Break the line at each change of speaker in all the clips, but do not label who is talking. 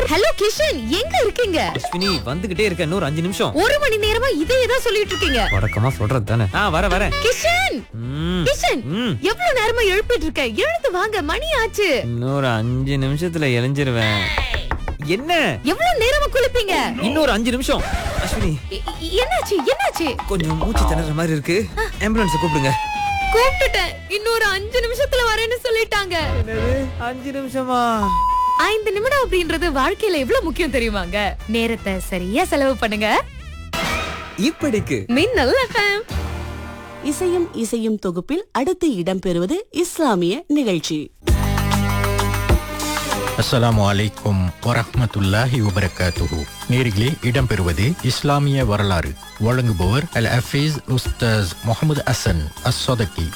Hello Kishan எங்க இருக்கீங்க
அஸ்வினி வந்துகிட்டே இருக்க இன்னொரு அஞ்சு நிமிஷம்
ஒரு மணி நேரமா இதே தான் சொல்லிட்டு இருக்கீங்க
வழக்கமா சொல்றது தானே ஆ வர வரேன்
கிஷன்
ம்,
கிஷன்
ம்.
எவ்வளவு நேரமா எழுப்பிட்டு இருக்க எழுந்து வாங்க மணி ஆச்சு
இன்னொரு அஞ்சு நிமிஷத்துல எழிஞ்சிருவேன் என்ன
எவ்வளவு நேரமா குளிப்பீங்க
இன்னொரு அஞ்சு நிமிஷம் அஸ்வினி
எ- எ- என்னாச்சு என்னாச்சு
கொஞ்சம் மூச்சு திணற மாதிரி இருக்கு ஆம்புலன்ஸ் கூப்பிடுங்க
கூப்பிட்டுட்டேன் இன்னொரு அஞ்சு நிமிஷத்துல வரேன்னு சொல்லிட்டாங்க
என்னது அஞ்சு நிமிஷமா
ஐந்து நிமிடம் அப்படின்றது வாழ்க்கையில எவ்வளவு முக்கியம் தெரியுமாங்க நேரத்தை சரியா செலவு பண்ணுங்க
இப்படிக்கு
மின்னல் FM.
இசையும் இசையும் தொகுப்பில் அடுத்து இடம்பெறுவது இஸ்லாமிய நிகழ்ச்சி
அஸ்ஸலாமு அலைக்கும் வரஹ்மத்துல்லாஹி வபரகாத்துஹு நேரிலே இடம்பெறுவது இஸ்லாமிய வரலாறு வழங்குபவர் அல் ஹஃபீஸ் உஸ்தாஸ் முகமது அசன் அஸ்ஸதகி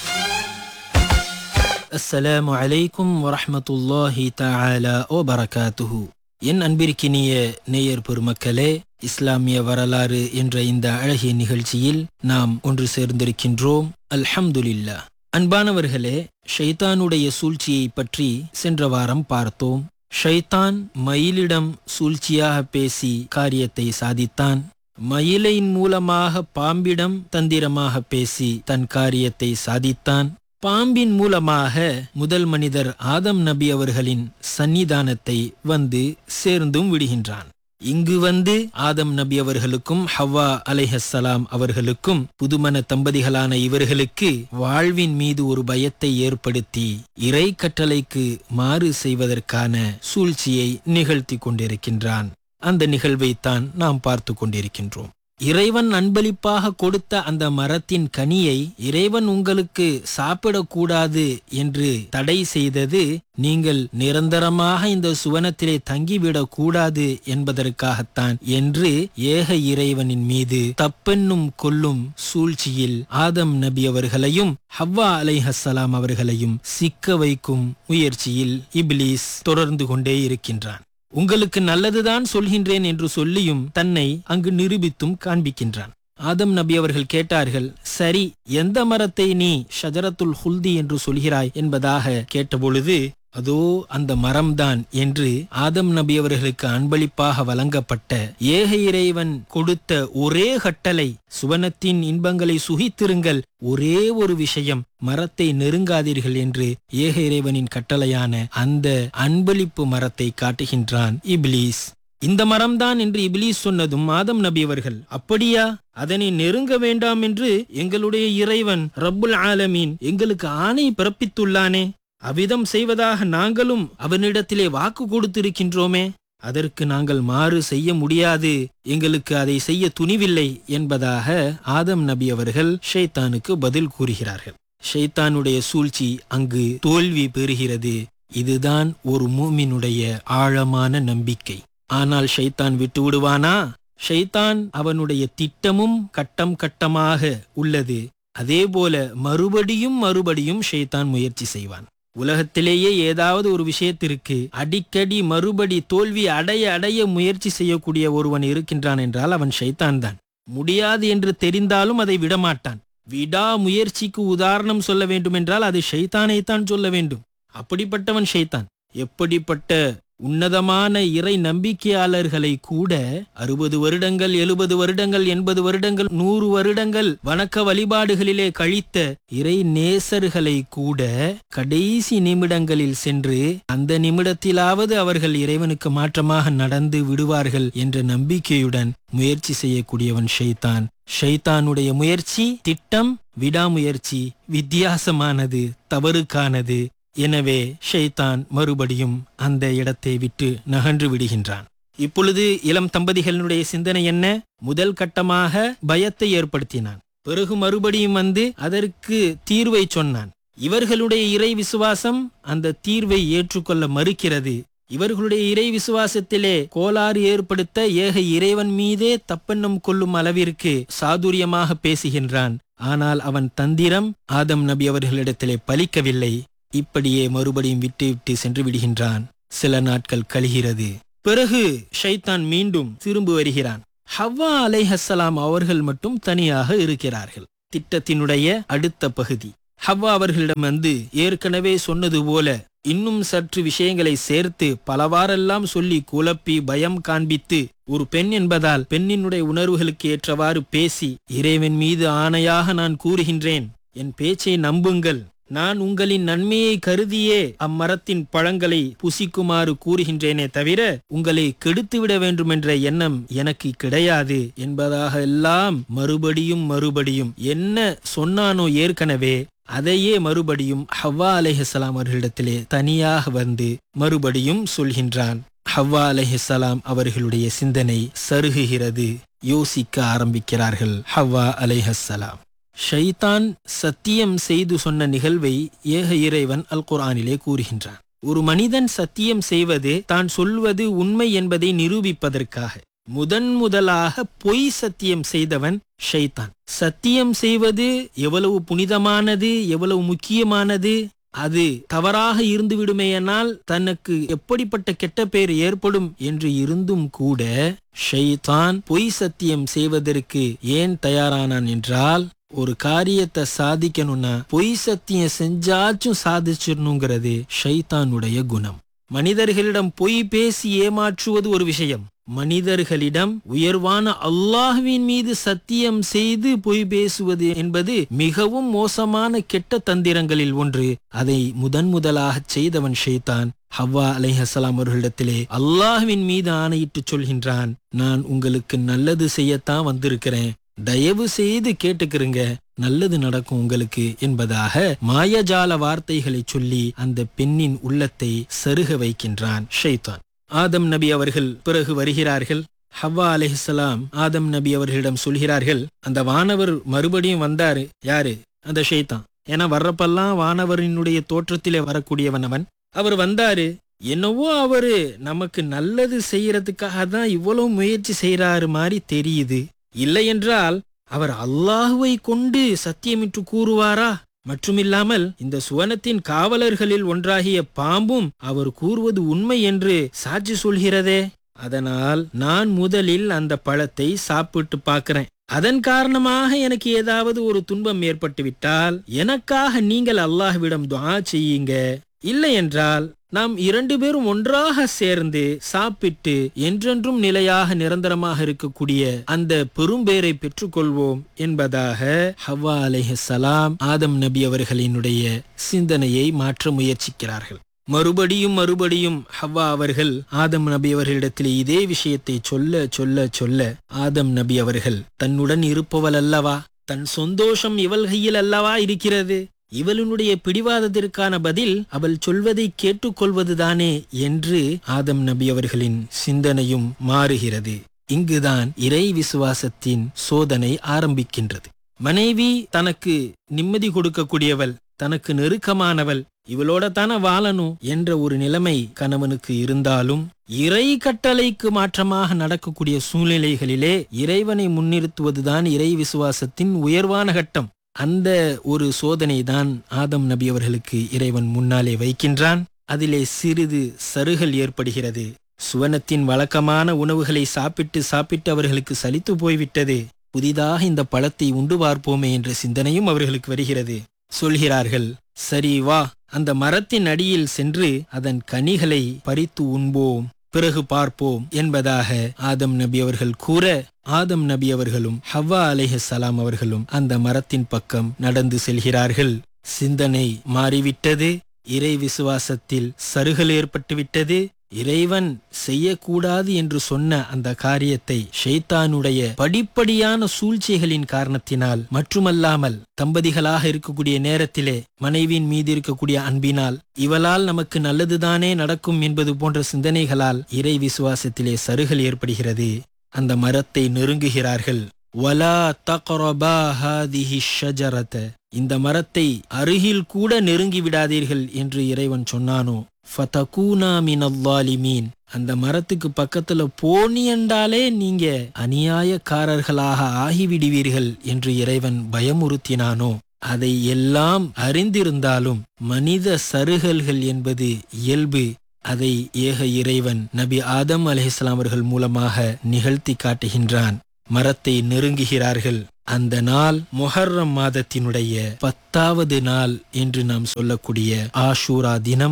அஸ்ஸலாமு அலைக்கும் வரஹ்மத்துல்லாஹி தஆலா வபரகாத்துஹு என் அன்பிற்கினிய நேயர் பெருமக்களே இஸ்லாமிய வரலாறு என்ற இந்த அழகிய நிகழ்ச்சியில் நாம் ஒன்று சேர்ந்திருக்கின்றோம் அல்ஹம்துலில்லாஹ் அன்பானவர்களே ஷைத்தானுடைய சூழ்ச்சியை பற்றி சென்ற வாரம் பார்த்தோம் ஷைத்தான் மயிலிடம் சூழ்ச்சியாக பேசி காரியத்தை சாதித்தான் மயிலின் மூலமாக பாம்பிடம் தந்திரமாக பேசி தன் காரியத்தை சாதித்தான் பாம்பின் மூலமாக முதல் மனிதர் ஆதம் நபி அவர்களின் சன்னிதானத்தை வந்து சேர்ந்தும் விடுகின்றான் இங்கு வந்து ஆதம் நபி அவர்களுக்கும் ஹவ்வா அலைஹஸ்ஸலாம் அவர்களுக்கும் புதுமண தம்பதிகளான இவர்களுக்கு வாழ்வின் மீது ஒரு பயத்தை ஏற்படுத்தி இறை கட்டளைக்கு மாறு செய்வதற்கான சூழ்ச்சியை நிகழ்த்தி கொண்டிருக்கின்றான் அந்த நிகழ்வைத்தான் நாம் பார்த்து கொண்டிருக்கின்றோம் இறைவன் அன்பளிப்பாக கொடுத்த அந்த மரத்தின் கனியை இறைவன் உங்களுக்கு சாப்பிடக்கூடாது என்று தடை செய்தது நீங்கள் நிரந்தரமாக இந்த சுவனத்திலே தங்கிவிடக் கூடாது என்பதற்காகத்தான் என்று ஏக இறைவனின் மீது தப்பென்னும் கொல்லும் சூழ்ச்சியில் ஆதம் நபி அவர்களையும் ஹவ்வா அலைஹஸ்ஸலாம் அவர்களையும் சிக்க வைக்கும் முயற்சியில் இப்லீஸ் தொடர்ந்து கொண்டே இருக்கின்றான் உங்களுக்கு நல்லதுதான் சொல்கின்றேன் என்று சொல்லியும் தன்னை அங்கு நிரூபித்தும் காண்பிக்கின்றான் ஆதம் நபி அவர்கள் கேட்டார்கள் சரி எந்த மரத்தை நீ ஷஜரத்துல் ஹுல்தி என்று சொல்கிறாய் என்பதாக கேட்டபொழுது அதோ அந்த மரம்தான் என்று ஆதம் நபி அவர்களுக்கு அன்பளிப்பாக வழங்கப்பட்ட ஏக இறைவன் கொடுத்த ஒரே கட்டளை சுவனத்தின் இன்பங்களை சுகித்திருங்கள் ஒரே ஒரு விஷயம் மரத்தை நெருங்காதீர்கள் என்று ஏக இறைவனின் கட்டளையான அந்த அன்பளிப்பு மரத்தை காட்டுகின்றான் இப்லீஸ் இந்த மரம்தான் என்று இபிலிஸ் சொன்னதும் ஆதம் நபி அவர்கள் அப்படியா அதனை நெருங்க வேண்டாம் என்று எங்களுடைய இறைவன் ரப்புல் ஆலமீன் எங்களுக்கு ஆணை பிறப்பித்துள்ளானே அவ்விதம் செய்வதாக நாங்களும் அவனிடத்திலே வாக்கு கொடுத்திருக்கின்றோமே அதற்கு நாங்கள் மாறு செய்ய முடியாது எங்களுக்கு அதை செய்ய துணிவில்லை என்பதாக ஆதம் நபி அவர்கள் ஷைத்தானுக்கு பதில் கூறுகிறார்கள் ஷைத்தானுடைய சூழ்ச்சி அங்கு தோல்வி பெறுகிறது இதுதான் ஒரு மூமினுடைய ஆழமான நம்பிக்கை ஆனால் ஷைத்தான் விட்டு விடுவானா ஷைத்தான் அவனுடைய திட்டமும் கட்டம் கட்டமாக உள்ளது அதேபோல மறுபடியும் மறுபடியும் ஷைத்தான் முயற்சி செய்வான் உலகத்திலேயே ஏதாவது ஒரு விஷயத்திற்கு அடிக்கடி மறுபடி தோல்வி அடைய அடைய முயற்சி செய்யக்கூடிய ஒருவன் இருக்கின்றான் என்றால் அவன் ஷைத்தான் தான் முடியாது என்று தெரிந்தாலும் அதை விடமாட்டான் விடா முயற்சிக்கு உதாரணம் சொல்ல வேண்டுமென்றால் அது ஷைத்தானைத்தான் சொல்ல வேண்டும் அப்படிப்பட்டவன் ஷைத்தான் எப்படிப்பட்ட உன்னதமான இறை நம்பிக்கையாளர்களை கூட அறுபது வருடங்கள் எழுபது வருடங்கள் எண்பது வருடங்கள் நூறு வருடங்கள் வணக்க வழிபாடுகளிலே கழித்த இறை நேசர்களை கூட கடைசி நிமிடங்களில் சென்று அந்த நிமிடத்திலாவது அவர்கள் இறைவனுக்கு மாற்றமாக நடந்து விடுவார்கள் என்ற நம்பிக்கையுடன் முயற்சி செய்யக்கூடியவன் ஷைத்தான் ஷைத்தானுடைய முயற்சி திட்டம் விடாமுயற்சி வித்தியாசமானது தவறுக்கானது எனவே ஷைத்தான் மறுபடியும் அந்த இடத்தை விட்டு நகன்று விடுகின்றான் இப்பொழுது இளம் தம்பதிகளுடைய சிந்தனை என்ன முதல் கட்டமாக பயத்தை ஏற்படுத்தினான் பிறகு மறுபடியும் வந்து அதற்கு தீர்வை சொன்னான் இவர்களுடைய இறை விசுவாசம் அந்த தீர்வை ஏற்றுக்கொள்ள மறுக்கிறது இவர்களுடைய இறை விசுவாசத்திலே கோளாறு ஏற்படுத்த ஏக இறைவன் மீதே தப்பெண்ணம் கொள்ளும் அளவிற்கு சாதுரியமாக பேசுகின்றான் ஆனால் அவன் தந்திரம் ஆதம் நபி அவர்களிடத்திலே பலிக்கவில்லை இப்படியே மறுபடியும் விட்டு விட்டு சென்று விடுகின்றான் சில நாட்கள் கழிகிறது பிறகு ஷைத்தான் மீண்டும் திரும்பி வருகிறான் ஹவ்வா அலைஹஸ்ஸலாம் அவர்கள் மட்டும் தனியாக இருக்கிறார்கள் திட்டத்தினுடைய அடுத்த பகுதி ஹவ்வா அவர்களிடம் வந்து ஏற்கனவே சொன்னது போல இன்னும் சற்று விஷயங்களை சேர்த்து பலவாறெல்லாம் சொல்லி குழப்பி பயம் காண்பித்து ஒரு பெண் என்பதால் பெண்ணினுடைய உணர்வுகளுக்கு ஏற்றவாறு பேசி இறைவன் மீது ஆணையாக நான் கூறுகின்றேன் என் பேச்சை நம்புங்கள் நான் உங்களின் நன்மையை கருதியே அம்மரத்தின் பழங்களை புசிக்குமாறு கூறுகின்றேனே தவிர உங்களை கெடுத்துவிட வேண்டுமென்ற எண்ணம் எனக்கு கிடையாது என்பதாக எல்லாம் மறுபடியும் மறுபடியும் என்ன சொன்னானோ ஏற்கனவே அதையே மறுபடியும் ஹவ்வா அலைஹிஸ்ஸலாம் அவர்களிடத்திலே தனியாக வந்து மறுபடியும் சொல்கின்றான் ஹவ்வா அலைஹிஸ்ஸலாம் அவர்களுடைய சிந்தனை சருகுகிறது யோசிக்க ஆரம்பிக்கிறார்கள் ஹவ்வா அலைஹஸ்ஸலாம் ஷைத்தான் சத்தியம் செய்து சொன்ன நிகழ்வை ஏக இறைவன் அல் குர்ஆனிலே கூறுகின்றான் ஒரு மனிதன் சத்தியம் செய்வது தான் சொல்வது உண்மை என்பதை நிரூபிப்பதற்காக முதன் முதலாக பொய் சத்தியம் செய்தவன் ஷைத்தான் சத்தியம் செய்வது எவ்வளவு புனிதமானது எவ்வளவு முக்கியமானது அது தவறாக இருந்து விடுமேயானால் தனக்கு எப்படிப்பட்ட கெட்ட பெயர் ஏற்படும் என்று இருந்தும் கூட ஷைத்தான் பொய் சத்தியம் செய்வதற்கு ஏன் தயாரானான் என்றால் ஒரு காரியத்தை சாதிக்கணும்னா பொய் சத்தியம் செஞ்சாச்சும் சாதிச்சிடணுங்கிறது ஷைத்தானுடைய குணம் மனிதர்களிடம் பொய் பேசி ஏமாற்றுவது ஒரு விஷயம் மனிதர்களிடம் உயர்வான அல்லாஹ்வின் மீது சத்தியம் செய்து பொய் பேசுவது என்பது மிகவும் மோசமான கெட்ட தந்திரங்களில் ஒன்று அதை முதன் முதலாக செய்தவன் ஷைத்தான் ஹவ்வா அலைஹசலாம் அவர்களிடத்திலே அல்லாஹ்வின் மீது ஆணையிட்டு சொல்கின்றான் நான் உங்களுக்கு நல்லது செய்யத்தான் வந்திருக்கிறேன் தயவு செய்து கேட்டுக்கிறங்க நல்லது நடக்கும் உங்களுக்கு என்பதாக மாயஜால வார்த்தைகளை சொல்லி அந்த பெண்ணின் உள்ளத்தை சருக வைக்கின்றான் ஷைத்தான் ஆதம் நபி அவர்கள் பிறகு வருகிறார்கள் ஹவ்வா அலைஹிஸ்ஸலாம் ஆதம் நபி அவர்களிடம் சொல்கிறார்கள் அந்த வானவர் மறுபடியும் வந்தாரு யாரு அந்த ஷைத்தான் ஏன்னா வர்றப்பெல்லாம் வானவரினுடைய தோற்றத்திலே வரக்கூடியவன் அவன் அவர் வந்தாரு என்னவோ அவரு நமக்கு நல்லது செய்யறதுக்காக தான் இவ்வளவு முயற்சி செய்யறாரு மாதிரி தெரியுது இல்லை என்றால் அவர் அல்லாஹுவை கொண்டு சத்தியமிட்டு கூறுவாரா மட்டுமில்லாமல் இந்த சுவனத்தின் காவலர்களில் ஒன்றாகிய பாம்பும் அவர் கூறுவது உண்மை என்று சாட்சி சொல்கிறதே அதனால் நான் முதலில் அந்த பழத்தை சாப்பிட்டு பார்க்கிறேன் அதன் காரணமாக எனக்கு ஏதாவது ஒரு துன்பம் ஏற்பட்டு விட்டால் எனக்காக நீங்கள் அல்லாஹ்விடம் துஆ செய்யுங்க இல்லை என்றால் நாம் இரண்டு பேரும் ஒன்றாக சேர்ந்து சாப்பிட்டு என்றென்றும் நிலையாக நிரந்தரமாக இருக்கக்கூடிய அந்த பெரும்பேரை பெற்றுக்கொள்வோம் என்பதாக ஹவ்வா அலைஹிஸ்ஸலாம் ஆதம் நபி அவர்களினுடைய சிந்தனையை மாற்ற முயற்சிக்கிறார்கள் மறுபடியும் மறுபடியும் ஹவ்வா அவர்கள் ஆதம் நபி அவர்களிடத்தில் இதே விஷயத்தை சொல்ல சொல்ல சொல்ல ஆதம் நபி அவர்கள் தன்னுடன் இருப்பவள் அல்லவா தன் சொந்தோஷம் இவள் கையில் அல்லவா இருக்கிறது இவளுடைய பிடிவாதத்திற்கான பதில் அவள் சொல்வதை கேட்டுக்கொள்வதுதானே என்று ஆதம் நபி அவர்களின் சிந்தனையும் மாறுகிறது இங்குதான் இறை விசுவாசத்தின் சோதனை ஆரம்பிக்கின்றது மனைவி தனக்கு நிம்மதி கொடுக்கக்கூடியவள் தனக்கு நெருக்கமானவள் இவளோட தானே வாழணும் என்ற ஒரு நிலைமை கணவனுக்கு இருந்தாலும் இறை கட்டளைக்கு மாற்றமாக நடக்கக்கூடிய சூழ்நிலைகளிலே இறைவனை முன்னிறுத்துவதுதான் இறை விசுவாசத்தின் உயர்வான கட்டம் அந்த ஒரு சோதனை தான் ஆதம் நபி அவர்களுக்கு இறைவன் முன்னாலே வைக்கின்றான் அதிலே சிறிது சருகல் ஏற்படுகிறது சுவனத்தின் வழக்கமான உணவுகளை சாப்பிட்டு சாப்பிட்டு அவர்களுக்கு சலித்து போய்விட்டது புதிதாக இந்த பழத்தை உண்டு பார்ப்போமே என்ற சிந்தனையும் அவர்களுக்கு வருகிறது சொல்கிறார்கள் சரி வா அந்த மரத்தின் அடியில் சென்று அதன் கனிகளை பறித்து உண்போம் பிறகு பார்ப்போம் என்பதாக ஆதம் நபி அவர்கள் கூற ஆதம் நபி அவர்களும் ஹவ்வா அலைஹிஸ்ஸலாம் அவர்களும் அந்த மரத்தின் பக்கம் நடந்து செல்கிறார்கள் சிந்தனை மாறிவிட்டது இறை விசுவாசத்தில் சருகல் ஏற்பட்டுவிட்டது இறைவன் செய்யக்கூடாது என்று சொன்ன அந்த காரியத்தை ஷைத்தானுடைய படிப்படியான சூழ்ச்சிகளின் காரணத்தினால் மட்டுமல்லாமல் தம்பதிகளாக இருக்கக்கூடிய நேரத்திலே மனைவியின் மீது இருக்கக்கூடிய அன்பினால் இவளால் நமக்கு நல்லதுதானே நடக்கும் என்பது போன்ற சிந்தனைகளால் இறை விசுவாசத்திலே சருகல் ஏற்படுகிறது அந்த மரத்தை நெருங்குகிறார்கள் வலா தக்ரபா ஹாதிஹி ஷஜரத இந்த மரத்தை அருகில் கூட நெருங்கி விடாதீர்கள் என்று இறைவன் சொன்னானோ ஃபதகூனா மினல்லாலிமீன் அந்த மரத்துக்கு பக்கத்துல போனியண்டாலே நீங்க அநியாயக்காரர்களாக ஆகிவிடுவீர்கள் என்று இறைவன் பயமுறுத்தினானோ அதை எல்லாம் அறிந்திருந்தாலும் மனித சருகல்கள் என்பது இயல்பு அதை ஏக இறைவன் நபி ஆதம் அலைஹிஸ்லாம் அவர்கள் மூலமாக நிகழ்த்தி காட்டுகின்றான் மரத்தை நெருங்குகிறார்கள் அந்த நாள் மொஹர்ரம் மாதத்தினுடைய பத்தாவது நாள் என்று நாம் சொல்லக்கூடிய ஆஷூரா தினம்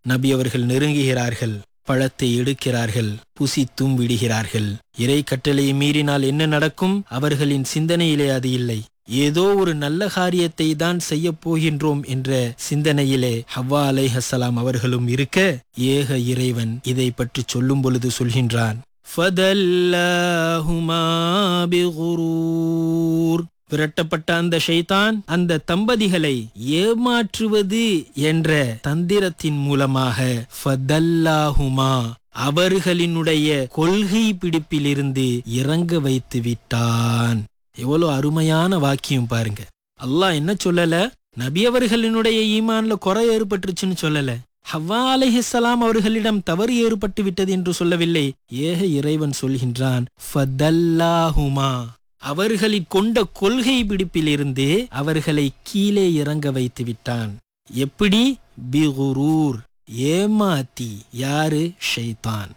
நபி அவர்கள் நெருங்குகிறார்கள் பழத்தை எடுக்கிறார்கள் புசித்தும் விடுகிறார்கள் இறை கட்டளையை மீறினால் என்ன நடக்கும் அவர்களின் சிந்தனையிலே அது இல்லை ஏதோ ஒரு நல்ல காரியத்தை தான் செய்ய போகின்றோம் என்ற சிந்தனையிலே ஹவ்வா அலைஹஸ்ஸலாம் அவர்களும் இருக்க ஏக இறைவன் இதை பற்றி சொல்லும் பொழுது சொல்கின்றான் فَدَلَّاهُمَا بِغُرُورٍ விரட்டப்பட்ட அந்த ஷைத்தான் அந்த தம்பதிகளை ஏமாற்றுவது என்ற தந்திரத்தின் மூலமாக ஃபதல்லாஹுமா அவர்களினுடைய கொள்கை பிடிப்பிலிருந்து இறங்க வைத்து விட்டான் எவ்வளவு அருமையான வாக்கியம் பாருங்க அல்லாஹ் என்ன சொல்லல நபி அவர்களினுடைய ஈமான்ல குறை ஏற்பட்டுருச்சுன்னு சொல்லல ஹவ்வா அலைஹிஸ்ஸலாம் அவர்களிடம் தவறு ஏற்பட்டு விட்டது என்று சொல்லவில்லை ஏக இறைவன் சொல்கின்றான் ஃபதல்லாஹுமா அவர்களில் கொண்ட கொள்கை பிடிப்பிலிருந்து அவர்களை கீழே இறங்க வைத்து விட்டான் எப்படி பிகுரூர் ஏமாத்தி யாரு ஷைத்தான்